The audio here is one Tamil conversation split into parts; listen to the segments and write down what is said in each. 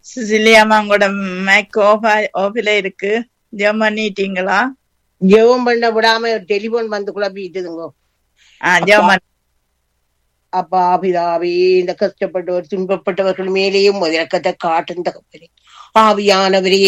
சிசிலியாமா உங்களோட மைக் ஆஃப் ஆஃபில இருக்கு ஜெபம் பண்ணிட்டீங்களா ஜெபம் பண்ண விடாம டெலிபோன் வந்து குழப்பிட்டுதுங்க ஆ ஜெபம் பண்ணி- அப்பா பிதாவே இந்த கஷ்டப்பட்டவர் துன்பப்பட்டவர்கள் மேலேயும் ஒரு இரக்கத்தை காட்டும் தகப்பனே ஆவியானவரே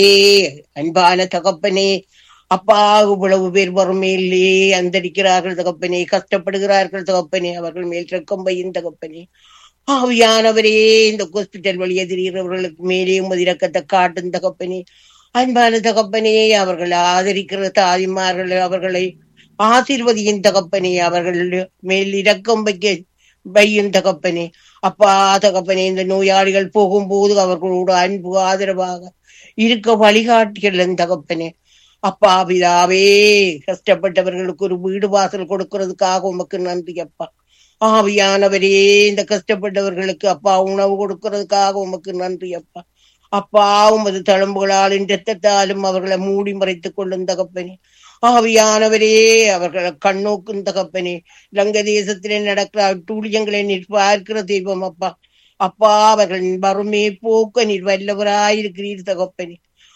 அன்பான தகப்பனே அப்பா இவ்வளவு பேர் வறுமையிலே அந்தரிக்கிறார்கள் தகப்பனே கஷ்டப்படுகிறார்கள் தகப்பனே அவர்கள் மேல் இரக்கம் பையும் தகப்பனே ஆவியானவரே இந்த ஹாஸ்பிட்டல் வழியே திரிகிறவர்களுக்கு மேலேயும் ஒரு இரக்கத்தை காட்டும் தகப்பனே அன்பான தகப்பனே அவர்கள் ஆதரிக்கிற தாதிமார்கள் அவர்களை ஆசீர்வதியின் தகப்பனே அவர்கள் மேல் இரக்கம் வைக்க வையும் தகப்பனே அப்பா தகப்பனே இந்த நோயாளிகள் போகும்போது அவர்களோடு அன்பு ஆதரவாக இருக்க வழிகாட்டிகள் தகப்பனே அப்பா பிதாவே கஷ்டப்பட்டவர்களுக்கு ஒரு வீடு வாசல் கொடுக்கறதுக்காக உமக்கு நன்றி அப்பா ஆவியானவரே இந்த கஷ்டப்பட்டவர்களுக்கு அப்பா உணவு கொடுக்கறதுக்காக உமக்கு நன்றி அப்பா அப்பா உமது தழும்புகளாலும் இரத்தத்தாலும் அவர்களை மூடி மறைத்துக் கொள்ளும் தகப்பனே ஆவியானவரே அவர்களை கண்ணோக்கும் தகப்பனே லங்க தேசத்திலே நடக்கிற அட்டூழியங்களை நீர் பார்க்கிற தெய்வம் அப்பா அப்பா அவர்களின் வறுமையை போக்க நீர் வல்லவராயிருக்கிறீர் தகப்பனே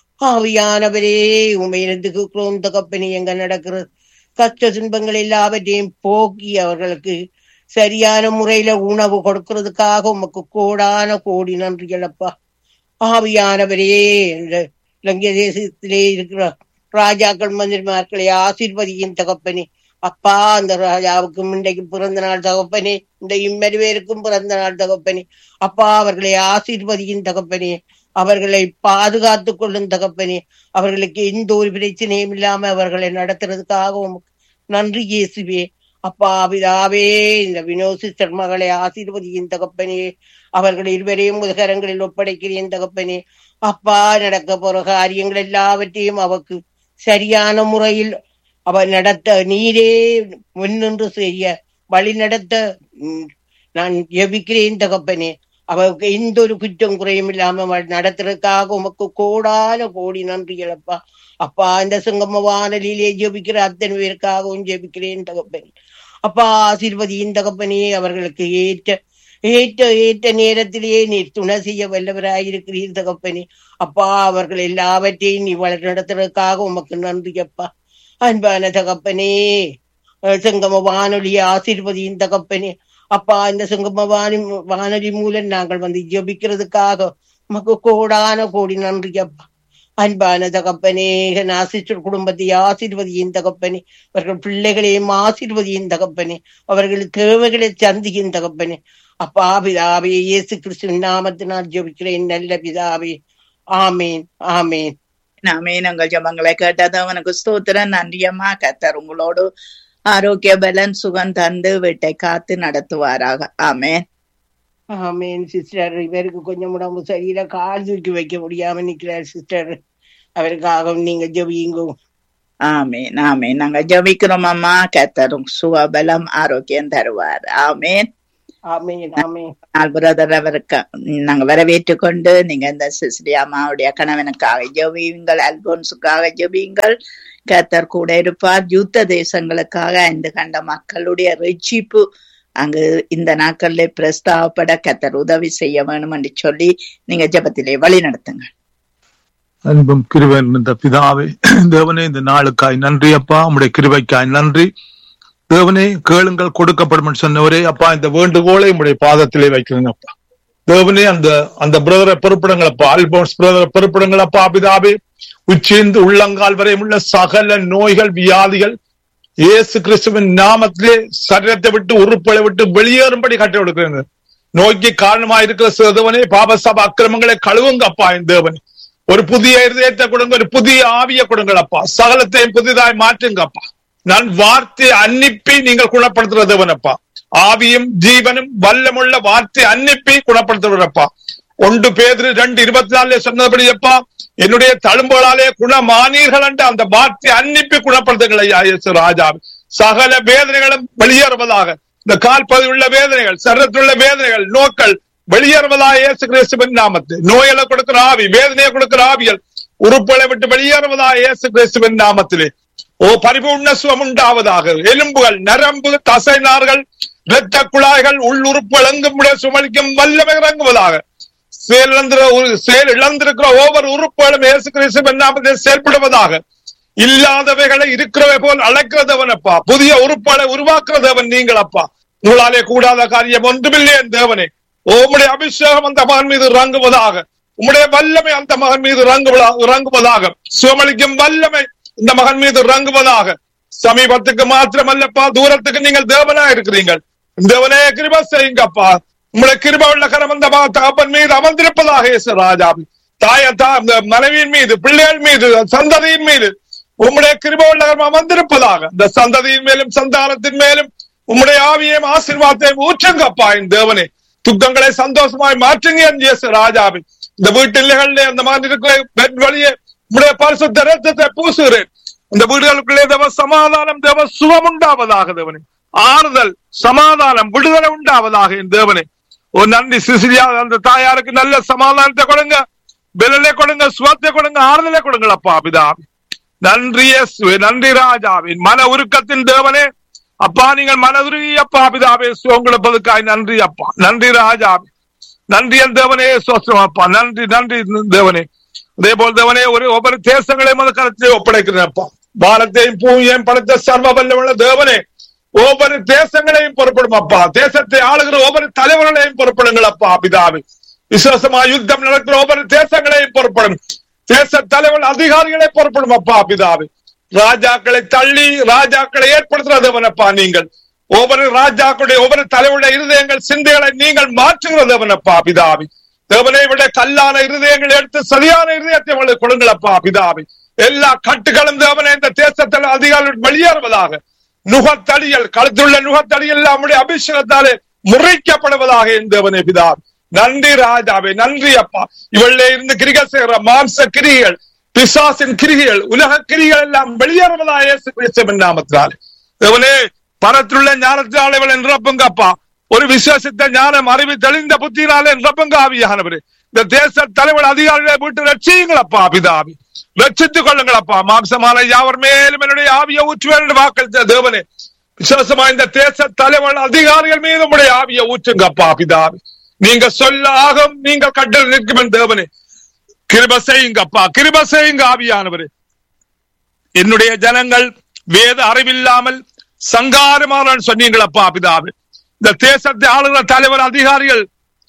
ஆவியானவரே உமையினத்துக்கு தகப்பனே எங்க நடக்கிற கஷ்ட துன்பங்கள் எல்லாவற்றையும் போக்கி அவர்களுக்கு சரியான முறையில உணவு கொடுக்கறதுக்காக உமக்கு கோடான கோடி நன்றிகள் அப்பா ஆவியானவரே இந்த லங்க தேசத்திலே இருக்கிற ராஜாக்கள் மந்திரிமார்களை ஆசீர்வதியின் தகப்பனே அப்பா அந்த ராஜாவுக்கும் இன்றைக்கு பிறந்த நாள் தகப்பனே இந்த இம்மருவேருக்கும் பிறந்த நாள் தகப்பனே அப்பா அவர்களை ஆசீர்வதியின் தகப்பனே அவர்களை பாதுகாத்துக் கொள்ளும் தகப்பனே அவர்களுக்கு எந்த ஒரு பிரச்சனையும் இல்லாம அவர்களை நடத்துறதுக்காக உமக்கு நன்றி இயேசுவே அப்பா பிதாவே இந்த வினோத் சிஸ்டர் மகளை ஆசீர்வதியின் தகப்பனே அவர்கள் இருவரையும் முதுகரங்களில் ஒப்படைக்கிறேன் தகப்பனே அப்பா நடக்க போற காரியங்கள் எல்லாவற்றையும் அவக்கு சரியான முறையில் அவர் நடத்த நீரே முன்னின்று செய்ய வழி நடத்த ம், நான் ஜெபிக்கிறேன் தகப்பனே அவருக்கு எந்த ஒரு குற்றம் குறையும் இல்லாம அவள் நடத்துறதுக்காக உமக்கு கோடான கோடி நன்றி அப்பா அப்பா இந்த சங்கம வானலிலே ஜெபிக்கிற அத்தனை பேருக்காகவும் ஜெபிக்கிறேன் தகப்பனே அப்பா ஆசீர்வதியின் தகப்பனே அவர்களுக்கு ஏற்ற ஏற்ற ஏற்ற நேரத்திலேயே நீர் துணை செய்ய வல்லவராயிருக்கிறீர் தகப்பனே அப்பா அவர்கள் எல்லாவற்றையும் நீ வளர் நடத்துறதுக்காக உமக்கு நன்றி அப்பா அன்பான தகப்பனே அஹ் சங்கம வானொலி ஆசீர்வதியின் தகப்பனே அப்பா இந்த சங்கம வானி வானொலி மூலம் நாங்கள் வந்து ஜெபிக்கிறதுக்காக உமக்கு கோடான கோடி நன்றி அப்பா அன்பான தகப்பனே நாசிஸ்டர் குடும்பத்தை ஆசீர்வதியின் தகப்பனே அவர்கள் பிள்ளைகளையும் ஆசீர்வதியின் தகப்பனே அவர்கள் தேவைகளை சந்தியின் தகப்பனே அப்பா பிதாவே இயேசு கிறிஸ்துவின் நாமத்தினால் ஜெபிக்கிறேன் நல்ல பிதாவே ஆமேன் ஆமேன் நாமே உங்கள் ஜபங்களை கேட்டது அவனுக்கு ஸ்தோத்திரம் நன்றியம்மா கத்தர் உங்களோடு ஆரோக்கிய பலன் சுகம் தந்து வீட்டை காத்து நடத்துவாராக ஆமென் ஆமேன் சிஸ்டர் இவருக்கு கொஞ்சம் உடம்பு சரியில்லை கால் தூக்கி வைக்க முடியாம நிக்கிறார் சிஸ்டர் அவருக்காக நீங்க ஜெபியுங்க ஆமேன் ஆமேன் நாங்க ஜபிக்கிறோம் அம்மா கத்தரும் சுகபலம் ஆரோக்கியம் தருவார் ஆமேன் ஆமேன் ஆமேன் நாள் பிரதர் அவருக்கு நாங்க வரவேற்று கொண்டு நீங்க இந்த சிஸ்ரி அம்மாவுடைய கணவனுக்காக ஜபியுங்கள் அல்போன்ஸுக்காக ஜபியுங்கள் கத்தர் கூட இருப்பார் யுத்த தேசங்களுக்காக ஐந்து கண்ட மக்களுடைய ரட்சிப்பு அங்கு இந்த நாட்களிலே பிரஸ்தாவப்பட கத்தர் உதவி செய்ய வேணும் என்று சொல்லி நீங்க ஜெபத்திலே வழி நடத்துங்க அன்பும் கிருபன் இந்த பிதாவே தேவனே இந்த நாளுக்காய் நன்றி அப்பா உம்முடைய கிருபைக்காய் நன்றி தேவனே கேளுங்கள் கொடுக்கப்படும் என்று சொன்னவரே அப்பா இந்த வேண்டுகோளை உம்முடைய பாதத்திலே வைக்கிறேங்க அப்பா தேவனே அந்த அந்த பிரதரை பொறுப்பிடுங்கள் அப்பா ஆல்போன்ஸ் பிரதரை பொறுப்பிடுங்கள் அப்பா பிதாவே உச்சிந்து உள்ளங்கால் வரை உள்ள சகல நோய்கள் வியாதிகள் இயேசு கிறிஸ்துவின் நாமத்திலே சரீரத்தை விட்டு உறுப்புகளை விட்டு வெளியேறும்படி கட்டி கொடுக்கிறேங்க நோய்க்கு காரணமா இருக்கிற சிறுவனே பாபசப அக்கிரமங்களை கழுவுங்க அப்பா என் தேவனே ஒரு புதிய இருதயத்தை கொடுங்க ஒரு புதிய ஆவிய கொடுங்கள் அப்பா சகலத்தையும் புதிதாய் மாற்றுங்க அப்பா நான் வார்த்தை அன்னிப்பி நீங்கள் குணப்படுத்துற தேவனப்பா ஆவியும் ஜீவனும் வல்லமுள்ள வார்த்தை அன்னிப்பி குணப்படுத்துறப்பா ஒன்று பேதிரு ரெண்டு இருபத்தி நாலுல சொன்னபடி அப்பா என்னுடைய தழும்புகளாலே குணமானீர்கள் என்று அந்த வார்த்தை அன்னிப்பி குணப்படுத்துங்கள் ஐயா இயேசு ராஜா சகல வேதனைகளும் வெளியேறுவதாக இந்த கால் உள்ள வேதனைகள் சரத்துள்ள வேதனைகள் நோக்கள் வெளியேறுவதாக இயேசு கிறிஸ்துவின் நாமத்து நோயலை கொடுக்கிற ஆவி வேதனையை கொடுக்கிற ஆவியல் உறுப்புகளை விட்டு வெளியேறுவதாக இயேசு கிறிஸ்துவின் நாமத்திலே ஓ பரிபூர்ண சுகம் உண்டாவதாக எலும்புகள் நரம்பு தசை நார்கள் இரத்த குழாய்கள் உள்ளுறுப்புகள் எங்கும் சுமளிக்கும் வல்லமை இறங்குவதாக செயல் இழந்திர ஒரு- செயல் இழந்திருக்கிற ஒவ்வொரு உறுப்புகளும் இயேசு கிறிஸ்து நாமத்தில் செயல்படுவதாக இல்லாதவைகளை இருக்கிறவை போல் அழைக்கிறதவன் அப்பா புதிய உறுப்புகளை உருவாக்குறதவன் நீங்கள் அப்பா உங்களாலே கூடாத காரியம் ஒன்றுமில்லை என் தேவனே உம்முடைய அபிஷேகம் அந்த மகன் மீது இறங்குவதாக உம்முடைய வல்லமை அந்த மகன் மீது இறங்குவதா- இறங்குவதாக சுவமளிக்கும் வல்லமை இந்த மகன் மீது இறங்குவதாக சமீபத்துக்கு மாத்திரமல்லப்பா தூரத்துக்கு நீங்கள் தேவனா இருக்கிறீர்கள் தேவனே கிருப செய்யுங்கப்பா உங்களுடைய கிருப உள்ள கரம் அந்த மகன் தகப்பன் மீது அமர்ந்திருப்பதாக இயேசு ராஜா தாய தா இந்த மனைவியின் மீது பிள்ளைகள் மீது சந்ததியின் மீது உம்முடைய கிருப உள்ள கரம் அமர்ந்திருப்பதாக இந்த சந்ததியின் மேலும் சந்தானத்தின் மேலும் உம்முடைய ஆவியையும் ஆசீர்வாதத்தையும் ஊற்றுங்கப்பா என் தேவனே துக்கங்களை சந்தோஷமாய் மாற்றுங்க என் இயேசு ராஜாவின் இந்த வீட்டில்களிலே அந்த மாதிரி இருக்கிற பெண் வழியே உம்முடைய பரிசுத்த ரத்தத்தை பூசுகிறேன் இந்த வீடுகளுக்குள்ளே தேவ சமாதானம் தேவ சுகம் உண்டாவதாக தேவனே ஆறுதல் சமாதானம் விடுதலை உண்டாவதாக என் தேவனே ஒரு நன்றி சிசிலியா அந்த தாயாருக்கு நல்ல சமாதானத்தை கொடுங்க பெலலை கொடுங்க சுவத்தை கொடுங்க ஆறுதலை கொடுங்களப்பா பிதாவே நன்றி இயேசுவே நன்றி ராஜாவின் மன உருக்கத்தின் தேவனே அப்பா நீங்கள் மனதுருகி அப்பா பிதாவே உங்களுப்பதுக்காய் நன்றி அப்பா நன்றி ராஜாவே நன்றி என் தேவனே சோஸ்திரம் அப்பா நன்றி நன்றி தேவனே அதே போல் தேவனே ஒரு ஒவ்வொரு தேசங்களையும் அது கருத்தை ஒப்படைக்கிறேன் அப்பா பாரத்தையும் பூமியையும் படைத்த சர்வ வல்லமுள்ள தேவனே ஒவ்வொரு தேசங்களையும் பொறுப்படும் அப்பா தேசத்தை ஆளுகிற ஒவ்வொரு தலைவர்களையும் பொறுப்படுங்கள் அப்பா பிதாவே விசேஷமா யுத்தம் நடக்கிற ஒவ்வொரு தேசங்களையும் பொறுப்படும் தேச தலைவர் அதிகாரிகளை பொறுப்படும் அப்பா பிதாவே ராஜாக்களை தள்ளி ராஜாக்களை ஏற்படுத்துறதவனப்பா நீங்கள் ஒவ்வொரு ராஜாக்களுடைய ஒவ்வொரு தலைவருடைய இருதயங்கள் சிந்தைகளை நீங்கள் மாற்றுகிறதவனப்பா பிதாவி தேவனை விட கல்லான இருதயங்களை எடுத்து சரியான இருதயத்தை உங்களுக்கு கொடுங்களப்பா பிதாவி எல்லா கட்டுகளும் தேவனை இந்த தேசத்தில் அதிகாரிகள் வெளியேறுவதாக நுகத்தடியல் கழுத்துள்ள நுகத்தடியல் நம்முடைய அபிஷேகத்தாலே முறைக்கப்படுவதாக என் தேவனே பிதா நன்றி ராஜாவே நன்றி அப்பா இவளே இருந்து கிரிகள் செய்கிற மாம்ச கிரிகள் பிசாசின் கிரிகள் உலக கிரிகள் எல்லாம் வெளியேறுவதாக இயேசு கிறிஸ்துவின் நாமத்தினாலே தேவனே பரத்திலுள்ள ஞானத்தினாலே இவளை நிரப்புங்க அப்பா ஒரு விசேஷத்த ஞானம் அறிவு தெளிந்த புத்தினாலே நிரப்புங்க ஆவியானவரே இந்த தேச தலைவர் அதிகாரிகளை விட்டு ரட்சியுங்களப்பா பிதாவி ரட்சித்துக் கொள்ளுங்களப்பா மாம்சமான யாவர் மேலும் என்னுடைய ஆவியை ஊற்றுவேன் என்று வாக்களித்த தேவனே விசேஷமா இந்த தேச தலைவர் அதிகாரிகள் மீது உடைய ஆவியை ஊற்றுங்கப்பா பிதாவி நீங்க சொல்ல ஆகும் நீங்கள் கட்டளை நிற்கும் என் தேவனே கிருப செய்யுங்கப்பா கிருப செய்யுங்க ஆவியானவரே என்னுடைய ஜனங்கள் வேத அறிவில்லாமல் சங்காரமான சொன்னீங்களப்பா பிதாவே இந்த தேசத்தை ஆளுகிற தலைவர் அதிகாரிகள்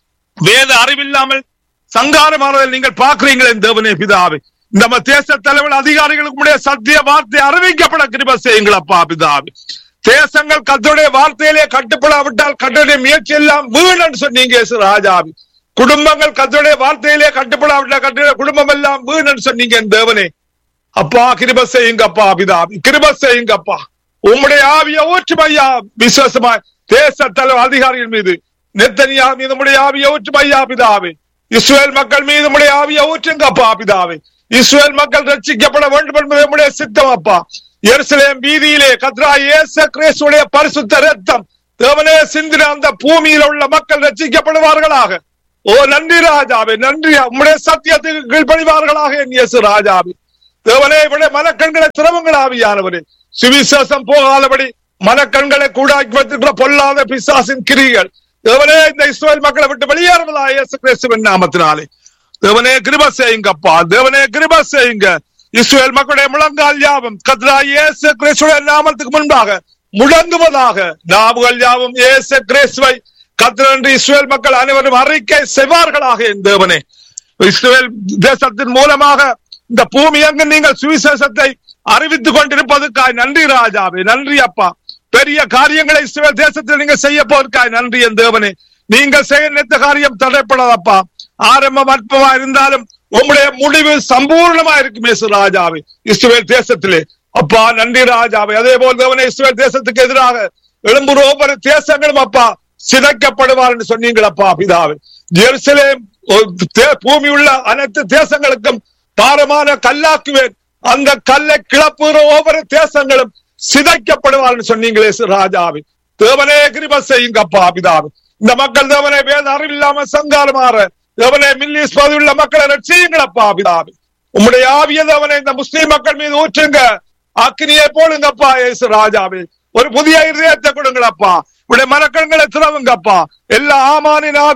வேத அறிவில்லாமல் சங்காரமானதை நீங்கள் பார்க்கிறீங்களே தேவனே பிதாவே நம்ம தேச தலைவர் அதிகாரிகளுக்கு உடைய சத்திய வார்த்தை அறிவிக்கப்பட கிருப செய்யுங்களப்பா பிதாவே தேசங்கள் கத்தோடைய வார்த்தையிலே கட்டுப்படாவிட்டால் கத்தோடைய முயற்சி எல்லாம் வீணன்னு சொன்னீங்க இயேசு ராஜாவி குடும்பங்கள் கத்தோடைய வார்த்தையிலே கட்டுப்படாவிட்டால் கத்தோடைய குடும்பம் எல்லாம் வீணன்னு சொன்னீங்க என் தேவனே அப்பா கிருப செய்யுங்கப்பா பிதாவி கிருப செய்யுங்கப்பா உம்முடைய ஆவிய ஊற்றுமையா விசேஷமா தேச தலைவர் அதிகாரிகள் மீது நெத்தனியா மீது உடைய ஆவிய ஊற்றுமையா பிதாவே இஸ்ரேல் மக்கள் மீது உடைய ஆவிய ஊற்றுங்கப்பா பிதாவே இஸ்ரேல் மக்கள் ரட்சிக்கப்பட வேண்டும் என்பது உடைய சித்தம் அப்பா எருசலேம் வீதியிலே கத்ரா இயேசு கிறிஸ்துடைய பரிசுத்த ரத்தம் தேவனே சிந்தின அந்த பூமியில உள்ள மக்கள் ரட்சிக்கப்படுவார்களாக ஓ நன்றி ராஜாவே நன்றி உம்முடைய சத்தியத்துக்கு கீழ்ப்படிவார்களாக என் இயேசு ராஜாவே தேவனே இவருடைய மனக்கண்களை திறவுங்கள் ஆவியானவரே சுவிசேஷம் போகாதபடி மனக்கண்களை கூடாக்கி வைத்திருக்கிற பொல்லாத பிசாசின் கிரிகள் தேவனே இந்த இஸ்ரேல் மக்களை விட்டு வெளியேறுவதா இயேசு கிறிஸ்துவின் நாமத்தினாலே தேவனே கிருப செய்யுங்கப்பா தேவனே கிருப செய்யுங்க இஸ்ரேல் மக்களுடைய முழங்கால் யாவும் கத்ரா இயேசு கிறிஸ்துடைய நாமத்துக்கு முன்பாக முழங்குவதாக நாவுகள் யாவும் இயேசு கிறிஸ்துவை கத்திரன்று இஸ்ரேல் மக்கள் அனைவரும் அறிக்கை செய்வார்களாக என் தேவனே இஸ்ரேல் தேசத்தின் மூலமாக இந்த பூமி எங்கு நீங்கள் சுவிசேஷத்தை அறிவித்துக் கொண்டிருப்பதற்காய் நன்றி ராஜாவே நன்றி அப்பா பெரிய காரியங்களை இஸ்ரேல் தேசத்தில் நீங்க செய்ய போவதற்காய் நன்றி என் தேவனே நீங்கள் செய்ய நினைத்த காரியம் தடைப்படாதப்பா ஆரம்பம் அற்பமா இருந்தாலும் உங்களுடைய முடிவு சம்பூர்ணமா இருக்கும் இயேசு ராஜாவே இஸ்ரேல் தேசத்திலே அப்பா நன்றி ராஜாவே அதே போல் தேவனே இஸ்ரேல் தேசத்துக்கு எதிராக எழும்புற ஒவ்வொரு தேசங்களும் அப்பா சிதைக்கப்படுவார் என்று சொன்னீங்களப்பா பிதாவே ஜெருசலேம் பூமி உள்ள அனைத்து தேசங்களுக்கும் பாரமான கல்லாக்குவேன் அந்த கல்லை கிளப்புகிற ஒவ்வொரு தேசங்களும் சிதைக்கப்படுவார் என்று சொன்னீங்களே ராஜாவே தேவனே கிருப செய்யுங்கப்பா பிதாவே இந்த மக்கள் தேவனே வேத அறிவில்லாம சங்காரமாற தேவனே மில்லிஸ் பகுதியுள்ள மக்களை ரட்சியுங்களப்பா பிதாவே உம்முடைய ஆவிய தேவனை இந்த முஸ்லீம் மக்கள் மீது ஊற்றுங்க அக்னியை போடுங்கப்பா இயேசு ராஜாவே ஒரு புதிய இதயத்தை கொடுங்களப்பா உடைய மனக்கண்களை திறவுங்கப்பா எல்லா ஆமானின் ஆவியல்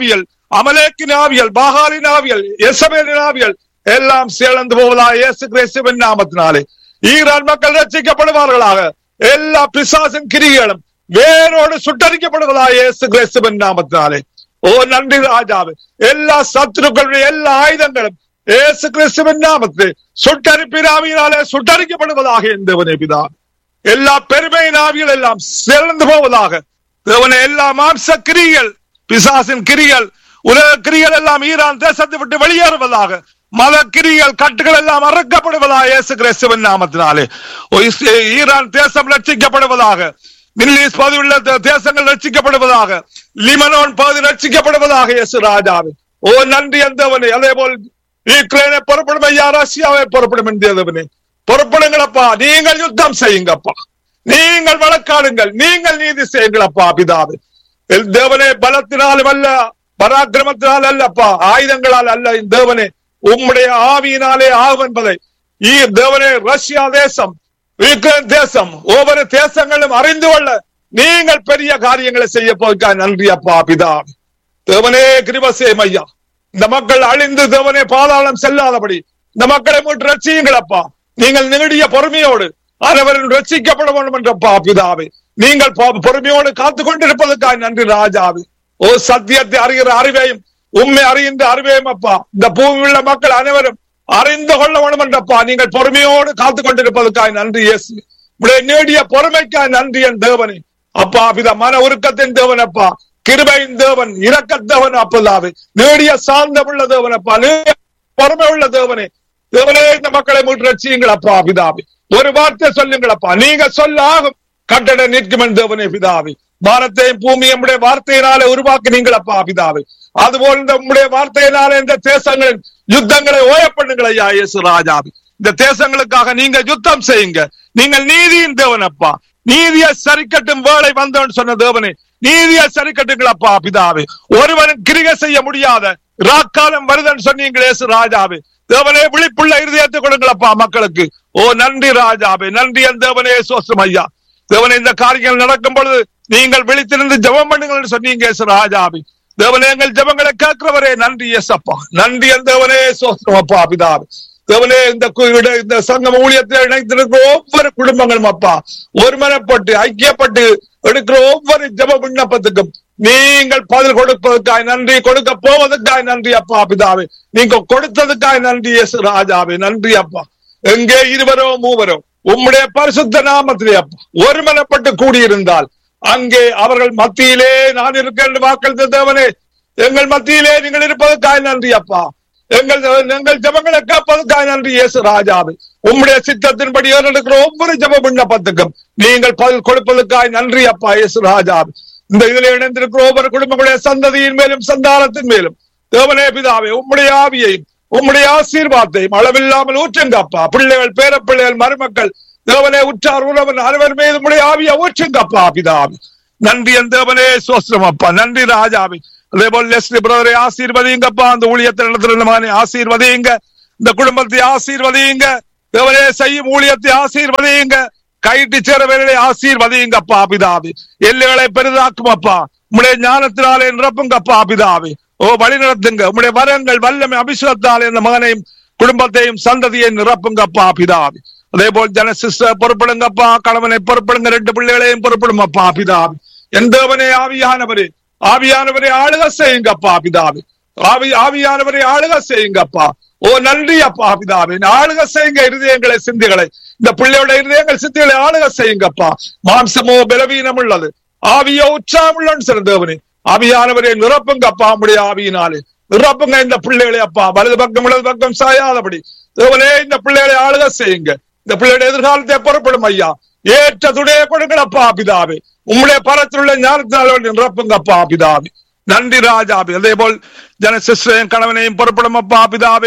அமலேக்கின் ஆவியல் பாகாலின் ஆவியல் எசமேலின் ஆவியல் எல்லாம் சேர்ந்து போவதா இயேசு கிறிஸ்துவின் நாமத்தினாலே ஈரான் மக்கள் ரட்சிக்கப்படுவார்களாக எல்லா பிசாசின் கிரிகளும் வேரோடு சுட்டரிக்கப்படுவதா இயேசு கிறிஸ்துவின் நாமத்தினாலே ஓ நன்றி ராஜாவே எல்லா சத்துருக்களுடைய எல்லா ஆயுதங்களும் இயேசு கிறிஸ்துவின் நாமத்தில் சுட்டரிப்பினாவினாலே சுட்டரிக்கப்படுவதாக எந்தவனே பிதா எல்லா பெருமையின் ஆவிகள் எல்லாம் சிறந்து போவதாக தேவனே எல்லா மாம்ச கிரிகள் பிசாசின் கிரிகள் உலக கிரிகள் எல்லாம் ஈரான் தேசத்தை விட்டு வெளியேறுவதாக மத கிரிகள் கட்டுகள் எல்லாம் அறுக்கப்படுவதாக இயேசு கிறிஸ்துவின் நாமத்தினாலே ஓ, இஸ்- ஈரான் தேசம் ரட்சிக்கப்படுவதாக மிடில் ஈஸ்ட் பகுதியில் உள்ள தே- தேசங்கள் ரட்சிக்கப்படுவதாக லிமனோன் பகுதி ரட்சிக்கப்படுவதாக இயேசு ராஜாவே ஓ நன்றி அந்தவனே அதே போல் யுக்ரைனை புறப்படும் ஐயா ரஷ்யாவை புறப்படும் இந்தியவனே புறப்படுங்களப்பா நீங்கள் யுத்தம் செய்யுங்கப்பா நீங்கள் வழக்காடுங்கள் நீங்கள் நீதி செய்யுங்களப்பா பிதாவே எல் தேவனே பலத்தினாலும் அல்ல பராக்கிரமத்தினால் அல்லப்பா ஆயுதங்களால் அல்ல இந்த தேவனே உம்முடைய ஆவியினாலே ஆகும் என்பதை ஈ தேவனே ரஷ்யா தேசம் யுக்ரைன் தேசம் ஒவ்வொரு தேசங்களும் அறிந்து கொள்ள நீங்கள் பெரிய காரியங்களை செய்ய போய்க்கா நன்றி அப்பா பிதாவே தேவனே கிருபசேம் ஐயா இந்த மக்கள் அழிந்து தேவனே பாதாளம் செல்லாதபடி இந்த மக்களை மீட்டு ரட்சியுங்களப்பா நீங்கள் நீடிய பொறுமையோடு அனைவரும் ரட்சிக்கப்பட வேண்டும் என்றப்பா பிதாவே நீங்கள் பா- பொறுமையோடு காத்து கொண்டிருப்பதற்காக நன்றி ராஜாவே ஓ சத்தியத்தை அறிகிற அறிவையும் உண்மை அறிகின்ற அறிவையும் அப்பா இந்த பூமி உள்ள மக்கள் அனைவரும் அறிந்து கொள்ள வேண்டும் என்றப்பா நீங்கள் பொறுமையோடு காத்து கொண்டிருப்பதற்காக நன்றி இயேசு உடைய நீடிய பொறுமைக்காக நன்றி என் தேவனே அப்பா பிதா மன உருக்கத்தின் தேவன் அப்பா கிருபையின் தேவன் இரக்கத்தேவன் அப்பதாவே நீடிய சாந்தமுள்ள தேவன் அப்பா நீடிய பொறுமை உள்ள தேவனே தேவனே இந்த மக்களை மீட்டு ரட்சியுங்கள் அப்பா பிதாவே ஒரு வார்த்தை சொல்லுங்களப்பா நீங்க சொல்ல ஆகும் கட்டட நிற்கும் என் தேவனே பிதாவே வானத்தையும் பூமி நம்முடைய வார்த்தையினாலே உருவாக்கினீங்களப்பா பிதாவே அதுபோல் இந்த உம்முடைய வார்த்தையினாலே இந்த தேசங்களின் யுத்தங்களை ஓய பண்ணுங்கள் ஐயா இயேசு ராஜாவே இந்த தேசங்களுக்காக நீங்க யுத்தம் செய்யுங்க நீங்கள் நீதியின் தேவனப்பா நீதியை சரிக்கட்டும் வேலை வந்தவன் சொன்ன தேவனே நீதியை சரிக்கட்டுங்களப்பா பிதாவே ஒருவனும் கிரிகை செய்ய முடியாத ராக்காலம் வருதன் சொன்னீங்களே இயேசு ராஜாவே தேவனே விழிப்புள்ள இருதயத்தை கொடுங்களப்பா மக்களுக்கு ஓ நன்றி ராஜாவே நன்றி என் தேவனே சோஸ்ரம் ஐயா தேவனே இந்த காரியங்கள் நடக்கும் பொழுது நீங்கள் விழித்திருந்து ஜெபம் பண்ணுங்கள் என்று சொன்னீங்க இயேசு ராஜாவே தேவனே எங்கள் ஜெபங்களை கேட்கிறவரே நன்றி எஸ்அப்பா நன்றி என் தேவனே சோஸ்ரம் அப்பா பிதாவே தேவனே இந்த கு- இட- இந்த சங்கம் ஊழியத்தில் இணைத்திருக்கிற ஒவ்வொரு குடும்பங்களும் அப்பா ஒருமனப்பட்டு ஐக்கியப்பட்டு எடுக்கிற ஒவ்வொரு ஜெப விண்ணப்பத்துக்கும் நீங்கள் பதில் கொடுப்பதற்காய் நன்றி கொடுக்க போவதற்காய் நன்றி அப்பா பிதாவே நீங்க கொடுத்ததுக்காய் நன்றி இயேசு ராஜாவே நன்றி அப்பா எங்கே இருவரோ மூவரோ உம்முடைய பரிசுத்த நாமத்திலே அப்பா ஒருமனப்பட்டு கூடியிருந்தால் அங்கே அவர்கள் மத்தியிலே நான் இருக்கேன் என்று வாக்களித்த தேவனே எங்கள் மத்தியிலே நீங்கள் இருப்பதற்காய் நன்றி அப்பா எங்கள் எங்கள் ஜபங்களை கேட்பதற்காக நன்றி இயேசு ராஜாவே உம்முடைய சித்தத்தின்படி நடக்கிற ஒவ்வொரு ஜப விண்ணப்பத்துக்கும் நீங்கள் பதில் கொடுப்பதற்காக நன்றி அப்பா இயேசு ராஜாவே இந்த இதில் இணைந்திருக்கிற ஒவ்வொரு குடும்பங்களுடைய சந்ததியின் மேலும் சந்தானத்தின் மேலும் தேவனே பிதாவே உம்முடைய ஆவியையும் உம்முடைய ஆசீர்வாதத்தையும் அளவில்லாமல் ஊற்றுங்க அப்பா பிள்ளைகள் பேரப்பிள்ளைகள் மருமக்கள் தேவனே உற்றார் உறவன் அனைவர் மீது உம்முடைய ஆவியை ஊற்றுங்க அப்பா பிதாவே நன்றி என் தேவனே சோஸ்திரம் அப்பா நன்றி ராஜாவே அதே போல் லெஸ்லி பிரதரை ஆசீர்வதிங்கப்பா அந்த ஊழியத்தை நடத்துற மகனை ஆசீர்வதியுங்க இந்த குடும்பத்தை ஆசீர்வதியுங்க தேவனே செய்யும் ஊழியத்தை ஆசீர்வதியுங்க கைட்டு சேரவர்களை ஆசீர்வதியுங்கப்பா பிதாவே எல்லைகளை பெரிதாக்கும் அப்பா உம்முடைய ஞானத்தினாலே நிரப்புங்கப்பா பிதாவே ஓ வழி நடத்துங்க உம்முடைய வரங்கள் வல்லமை அபிஷேகத்தாலே இந்த மகனையும் குடும்பத்தையும் சந்ததியை நிரப்புங்கப்பா பிதாவே அதே போல் ஜன சிஸ்டர் பொறுப்படுங்கப்பா கணவனை பொறுப்படுங்க ரெண்டு பிள்ளைகளையும் பொறுப்படுங்கப்பா பிதாவே என் தேவனே ஆவியானவரே ஆவியானவரை ஆளுக செய்யுங்கப்பா பிதாவே ஆவி ஆவியானவரை ஆளுக செய்யுங்கப்பா ஓ நன்றி அப்பா பிதாவே ஆளுக செய்யுங்க இருதயங்களை சிந்திகளை இந்த பிள்ளையோட இருதயங்கள் சிந்திகளை ஆளுக செய்யுங்கப்பா மாம்சமோ பலவீனம் உள்ளது ஆவியோ உற்சாகம் உள்ளன்னு சொன்ன தேவனே ஆவியானவரை நிரப்புங்கப்பா உம்முடைய ஆவியினாலே நிரப்புங்க இந்த பிள்ளைகளை அப்பா வலது பக்கம் இடது பக்கம் சாயாதபடி தேவனே இந்த பிள்ளைகளை ஆளுக செய்யுங்க இந்த பிள்ளையோட எதிர்காலத்தை புறப்படும் ஐயா ஏற்ற துடைய கொடுங்களப்பா பிதாவே உம்முடைய பரத்தில் உள்ள ஞானத்தினால் நிரப்புங்கப்பா பிதாவே நன்றி ராஜாபி அதே போல் ஜனசிஸ்டையும் கணவனையும் புறப்படும் அப்பா பிதாவே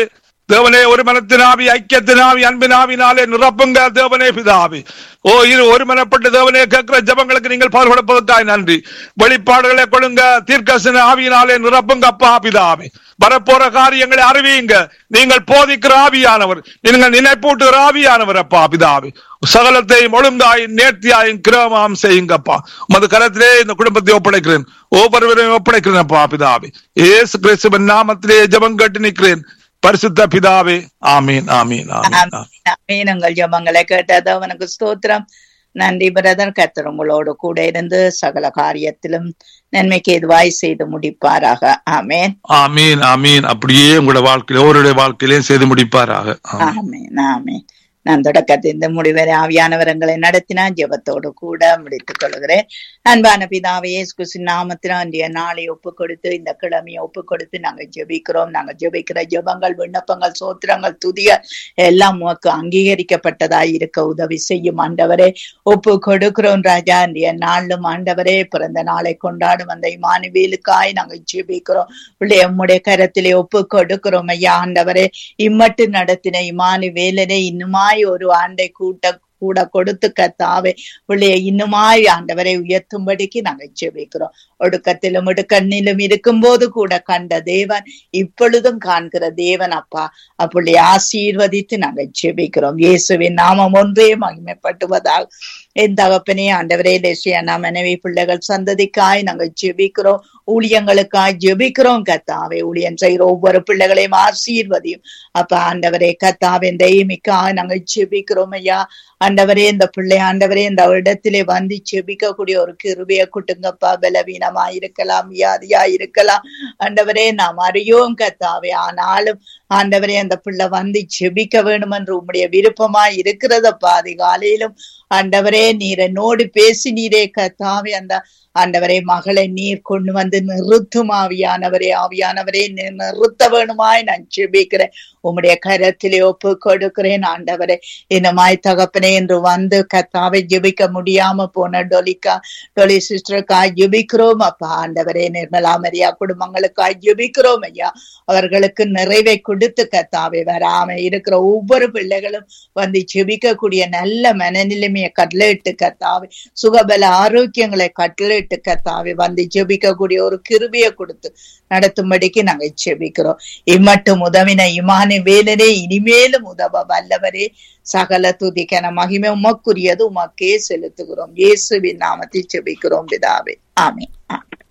தேவனே ஒரு மனத்தின் ஆவி ஐக்கியத்தின் ஆவி அன்பின் ஆவினாலே நிரப்புங்க தேவனே பிதாவி ஓ இரு ஒரு மனப்பட்டு தேவனே கேட்கிற ஜபங்களுக்கு நீங்கள் பால் கொடுப்பதற்காக நன்றி வெளிப்பாடுகளை கொடுங்க தீர்க்கசன ஆவியினாலே நிரப்புங்க அப்பா பிதாவி வரப்போற காரியங்களை அறிவியுங்க நீங்கள் போதிக்கிற ஆவியானவர் நீங்கள் நினைப்பூட்டுகிற ஆவியானவர் அப்பா பிதாவி சகலத்தையும் ஒழுங்காயும் நேர்த்தியாயும் கிரமம் செய்யுங்கப்பா உமது கரத்திலே இந்த குடும்பத்தை ஒப்படைக்கிறேன் ஒவ்வொருவரையும் ஒப்படைக்கிறேன் அப்பா பிதாவி ஏசு கிறிஸ்துவின் நாமத்திலே ஜெபம் கேட்டு நிற்கிறேன் பரிசுத்த பிதாவே ஆமீன் ஆமீன் ஆமீன் ஆமீன். ஆமீன் உங்கள் ஜபங்களை கேட்டது அவனுக்கு ஸ்தோத்திரம் நன்றி பிரதர் கர்த்தர் உங்களோடு கூட இருந்து சகல காரியத்திலும் நன்மைக்கு எதுவாய் செய்து முடிப்பாராக ஆமேன் ஆமீன் ஆமீன் அப்படியே உங்களோட வாழ்க்கையில ஒருடைய வாழ்க்கையிலையும் செய்து முடிப்பாராக ஆமீன். ஆமேன் ஆமேன் நான் தொடக்கத்தில் இந்த முடிவரை ஆவியானவரங்களை நடத்தினா ஜெபத்தோடு கூட முடித்துக் கொள்கிறேன் அன்பான பிதாவே இயேசு நாமத்தில் அன்றைய நாளை ஒப்பு கொடுத்து இந்த கிழமையை ஒப்பு கொடுத்து நாங்க ஜெபிக்கிறோம் நாங்க ஜெபிக்கிற ஜெபங்கள் விண்ணப்பங்கள் சோத்திரங்கள் துதிகள் எல்லாம் உமக்கு அங்கீகரிக்கப்பட்டதாய் இருக்க உதவி செய்யும் ஆண்டவரே ஒப்பு கொடுக்கிறோம் ராஜா அன்றைய நாளும் ஆண்டவரே பிறந்த நாளை கொண்டாடும் அந்த இமானுவேலுக்காய் நாங்க ஜெபிக்கிறோம் பிள்ளை உம்முடைய கரத்திலே ஒப்பு கொடுக்கிறோம் ஐயா ஆண்டவரே இம்மட்டு நடத்தின இமானு வேலனை இன்னுமாய் ஒரு ஆண்டை கூட்ட கூட கொடுத்து கத்தாவே பிள்ளைய இன்னுமாய் ஆண்டவரை உயர்த்தும்படிக்கு நாங்க ஜெபிக்கிறோம் ஒடுக்கத்திலும் இடுக்கண்ணிலும் இருக்கும்போது கூட கண்ட தேவன் இப்பொழுதும் காண்கிற தேவன் அப்பா அப்படி ஆசீர்வதித்து நாங்க ஜெபிக்கிறோம் இயேசுவின் நாமம் ஒன்றே மகிமைப்பட்டுவதாக என் தகப்பனே ஆண்டவரே தேசியனா மனைவி பிள்ளைகள் சந்ததிக்காய் நாங்க ஜெபிக்கிறோம் ஊழியங்களுக்காய் ஜெபிக்கிறோம் கத்தாவே ஊழியம் செய்கிற ஒவ்வொரு பிள்ளைகளையும் ஆசீர்வதியும் அப்ப ஆண்டவரே கத்தாவே தெய்மிக்காய் நாங்க ஜெபிக்கிறோம் ஐயா ஆண்டவரே இந்த பிள்ளை ஆண்டவரே இந்த இடத்திலே வந்து ஜெபிக்கக்கூடிய ஒரு கிருபைய குட்டுங்கப்பா பலவீனமா இருக்கலாம் வியாதியா இருக்கலாம் ஆண்டவரே நாம் அறியோம் கத்தாவே ஆனாலும் ஆண்டவரே அந்த பிள்ளை வந்து ஜெபிக்க வேண்டும் என்று உம்முடைய விருப்பமா இருக்கிறதப்பா அதிகாலையிலும் ஆண்டவரே நீர் என்னோடு பேசினீரே கத்தாவே அந்த ஆண்டவரே மகளை நீர் கொண்டு வந்து நிறுத்தும் ஆவியானவரே ஆவியானவரே நீர் நிறுத்த வேணுமாய் நான் ஜெபிக்கிறேன் உம்முடைய கரத்திலே ஒப்பு கொடுக்கிறேன் ஆண்டவரே என்னமாய் தகப்பனே என்று வந்து கத்தாவை ஜெபிக்க முடியாம போன டொலிக்கா டொலி சிஸ்டருக்காய் ஜெபிக்கிறோம் அப்பா ஆண்டவரே நிர்மலா மரியா குடும்பங்களுக்காய் ஜெபிக்கிறோம் ஐயா அவர்களுக்கு நிறைவை கொடுத்து கத்தாவை வராம இருக்கிற ஒவ்வொரு பிள்ளைகளும் வந்து ஜெபிக்கக்கூடிய நல்ல மனநிலைமையை கட்டளையிட்டு கத்தாவை சுகபல ஆரோக்கியங்களை கட்டளையிட்டு கத்தாவை வந்து ஜெபிக்கக்கூடிய ஒரு கிருபியை கொடுத்து நடத்தும்படிக்கு நாங்க ஜெபிக்கிறோம் இம்மட்டும் உதவின இமான வேலனே இனிமேலும் உதவ வல்லவரே சகல துதிக்கன மகிமை உமக்குரியது உமக்கே செலுத்துகிறோம் இயேசுவின் நாமத்தில் ஜெபிக்கிறோம் பிதாவே ஆமென் ஆமென்.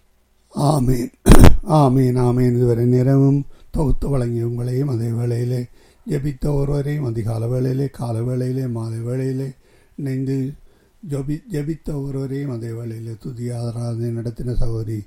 ஆமீன் ஆமீன் ஆமீன் இதுவரை நேரமும் தொகுத்து வழங்கிய உங்களையும் அதே வேளையிலே ஜெபித்த ஒருவரையும் அதிகால வேளையிலே கால வேளையிலே மாலை வேளையிலே இணைந்து ஜபி ஜெபித்த ஒருவரையும் அதே வேளையிலே துதி ஆராதனை நடத்தின சகோதரி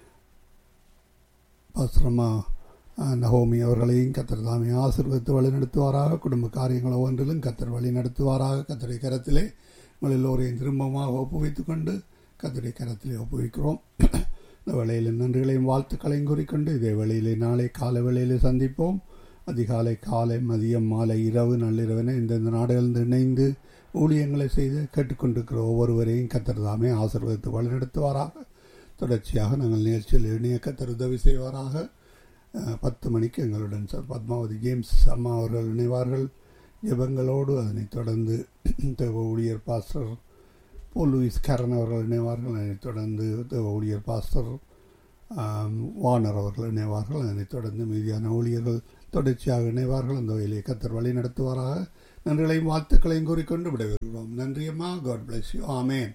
பஸ்ரமா நகோமி அவர்களையும் கத்தர் தாமே ஆசீர்வதித்து வழி நடத்துவாராக குடும்ப காரியங்கள் ஒவ்வொன்றிலும் கத்தர் வழி நடத்துவாராக கத்தருடைய கரத்திலே உங்கள் எல்லோரையும் திரும்பமாக ஒப்புவித்துக் கொண்டு கத்தருடைய கரத்திலே ஒப்புவிக்கிறோம் இந்த வேளையில் நன்றிகளையும் வாழ்த்துக்களையும் கூறிக்கொண்டு இதே வேளையிலே நாளை காலை வேளையிலே சந்திப்போம் அதிகாலை காலை மதியம் மாலை இரவு நள்ளிரவென இந்தந்த நாடுகளிலிருந்து இணைந்து ஊழியங்களை செய்து கேட்டுக்கொண்டிருக்கிற ஒவ்வொருவரையும் கத்தர் தாமே ஆசீர்வதித்து வழிநடத்துவாராக தொடர்ச்சியாக நாங்கள் நிகழ்ச்சியில் இணைய கத்தர் உதவி செய்வாராக அஹ், பத்து மணிக்கு எங்களுடன் சார் பத்மாவதி ஜேம்ஸ் அம்மா அவர்கள் இணைவார்கள் ஜெபங்களோடு அதனைத் தொடர்ந்து தேவ ஊழியர் பாஸ்டர் போல் லூயிஸ் கரன் அவர்கள் இணைவார்கள் அதனைத் தொடர்ந்து தேவ ஊழியர் பாஸ்டர் ஆம், வானர் அவர்கள் இணைவார்கள் அதனைத் தொடர்ந்து மீதியான ஊழியர்கள் தொடர்ச்சியாக இணைவார்கள் அந்த வகையிலே கத்தர் வழி நடத்துவாராக நன்றிகளையும் வாழ்த்துக்களையும் கூறிக்கொண்டு விடைபெறுகிறோம் நன்றியம்மா God bless you amen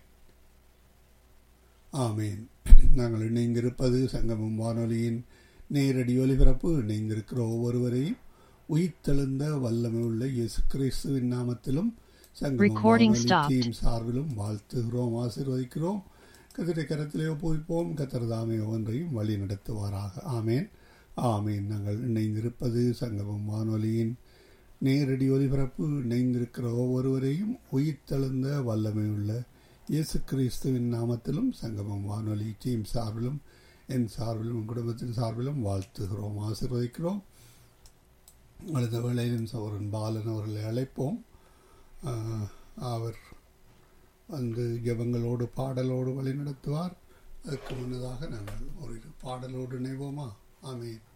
amen நாங்கள் இணைந்திருப்பது சங்கமம் வானொலியின் நேரடி ஒலிபரப்பு இணைந்திருக்கிற ஒவ்வொருவரையும் உயிர்த்தெழுந்த வல்லமை உள்ள இயேசு கிறிஸ்துவின் நாமத்திலும் சங்கமம் Recording வானொலி stopped. டீம் சார்பிலும் வாழ்த்துகிறோம் ஆசீர்வதிக்கிறோம் கத்திரை கரத்திலே ஒப்புவிப்போம் கத்தர் தாமே ஒன்றையும் வழி நடத்துவாராக ஆமேன் ஆமேன் நாங்கள் இணைந்திருப்பது சங்கமம் வானொலியின் நேரடி ஒலிபரப்பு இணைந்திருக்கிற ஒவ்வொருவரையும் உயிர்த்தெழுந்த வல்லமை உள்ள இயேசு கிறிஸ்துவின் நாமத்திலும் சங்கமம் வானொலி டீம் சார்பிலும் என் சார்பிலும் என் குடும்பத்தின் சார்பிலும் வாழ்த்துகிறோம் ஆசீர்வதிக்கிறோம் அடுத்த வேளையிலும் சௌரன் பாலன் அவர்களை அழைப்போம் ஆஹ், அவர் வந்து ஜெபங்களோடு பாடலோடு வழி நடத்துவார் அதற்கு முன்னதாக நாங்கள் ஒரு பாடலோடு இணைவோமா ஆமீன்